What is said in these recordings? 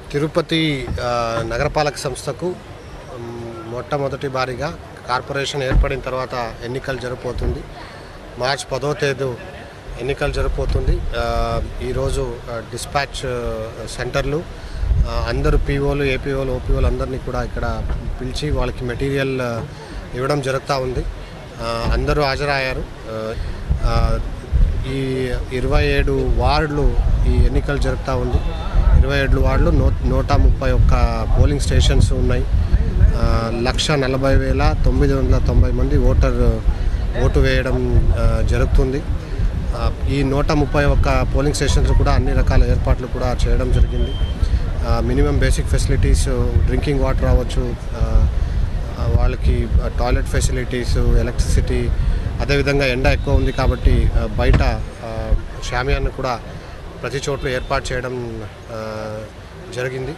తిరుపతి ఆ, నగరపాలక సంస్థకు మ్, మొట్టమొదటి బారిగా కార్పొరేషన్ ఏర్పడిన తర్వాత ఎన్నికలు జరిపోతుంది మార్చ్ పదో తేదీ ఎన్నికలు జరిపోతుంది ఆ, ఈరోజు ఆ, డిస్పాచ్ ఆ, సెంటర్లు ఆ, అందరూ పీఓలు ఏపీఓలు ఓపీఓలు అందరినీ కూడా ఇక్కడ పిలిచి వాళ్ళకి మెటీరియల్ ఆ, ఇవ్వడం జరుగుతూ ఉంది ఆ, అందరూ హాజరయ్యారు ఆ, ఆ, ఈ ఇరవై ఏడు వార్డులు ఈ ఎన్నికలు జరుగుతూ ఉంది ఇరవై ఏడు వార్డులు నూ నూట ముప్పై ఒక్క పోలింగ్ స్టేషన్స్ ఉన్నాయి ఆ, లక్ష నలభై వేల తొమ్మిది వందల తొంభై మంది ఓటర్ ఓటు వేయడం ఆ, జరుగుతుంది ఆ, ఈ నూట ముప్పై ఒక్క పోలింగ్ స్టేషన్స్ కూడా అన్ని రకాల ఏర్పాట్లు కూడా చేయడం జరిగింది minimum basic facilities drinking water అవ్వచ్చు ఆ, ఆ, వాళ్ళకి టాయిలెట్ ఫెసిలిటీస్ ఎలక్ట్రిసిటీ అదేవిధంగా ఎండ ఎక్కువ ఉంది కాబట్టి ఆ, బయట ఆ, షామియాన్ని కూడా ప్రతి చోట్ల ఏర్పాటు చేయడం ఆ, జరిగింది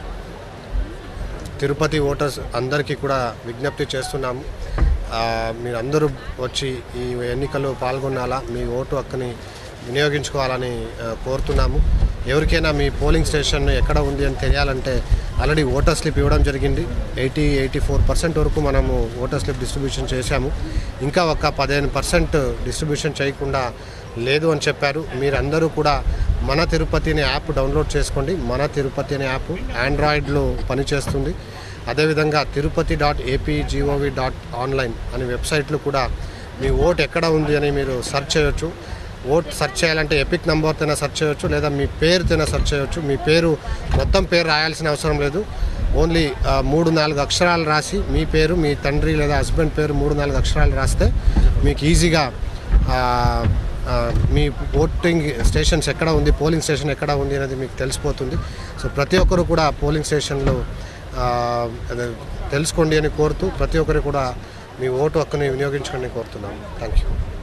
తిరుపతి ఓటర్స్ అందరికీ కూడా విజ్ఞప్తి చేస్తున్నాము ఆ, మీరు అందరూ వచ్చి ఈ ఎన్నికల్లో పాల్గొనాలా మీ ఓటు హక్కుని వినియోగించుకోవాలని ఆ, కోరుతున్నాము ఎవరికైనా మీ పోలింగ్ స్టేషన్ ఎక్కడ ఉంది అని తెలియాలంటే ఆల్రెడీ ఓటర్ స్లిప్ ఇవ్వడం జరిగింది ఎయిటీ ఎయిటీ ఫోర్ పర్సెంట్ వరకు మనము ఓటర్ స్లిప్ డిస్ట్రిబ్యూషన్ చేశాము ఇంకా ఒక పదిహేను పర్సెంట్ డిస్ట్రిబ్యూషన్ చేయకుండా లేదు అని చెప్పారు మీరందరూ కూడా మన తిరుపతి అనే యాప్ డౌన్లోడ్ చేసుకోండి మన తిరుపతి అనే యాప్ ఆండ్రాయిడ్లో పనిచేస్తుంది అదేవిధంగా Tirupati dot AP G O V dot online అనే వెబ్సైట్లో కూడా మీ ఓట్ ఎక్కడ ఉంది అని మీరు సెర్చ్ చేయొచ్చు ఓట్ సెర్చ్ చేయాలంటే ఎపిక్ నెంబర్తోనే సెర్చ్ చేయొచ్చు లేదా మీ పేరుతోనే సెర్చ్ చేయొచ్చు మీ పేరు మొత్తం పేరు రాయాల్సిన అవసరం లేదు ఓన్లీ ఆ, మూడు నాలుగు అక్షరాలు రాసి మీ పేరు మీ తండ్రి లేదా హస్బెండ్ పేరు మూడు నాలుగు అక్షరాలు రాస్తే మీకు ఈజీగా ఆ, ఆ, మీ ఓటింగ్ స్టేషన్స్ ఎక్కడ ఉంది పోలింగ్ స్టేషన్ ఎక్కడ ఉంది అనేది మీకు తెలిసిపోతుంది సో ప్రతి ఒక్కరు కూడా పోలింగ్ స్టేషన్లో ఆ, అదే తెలుసుకోండి అని కోరుతూ ప్రతి ఒక్కరు కూడా మీ ఓటు హక్కుని వినియోగించుకోండి కోరుతున్నాము థ్యాంక్ యూ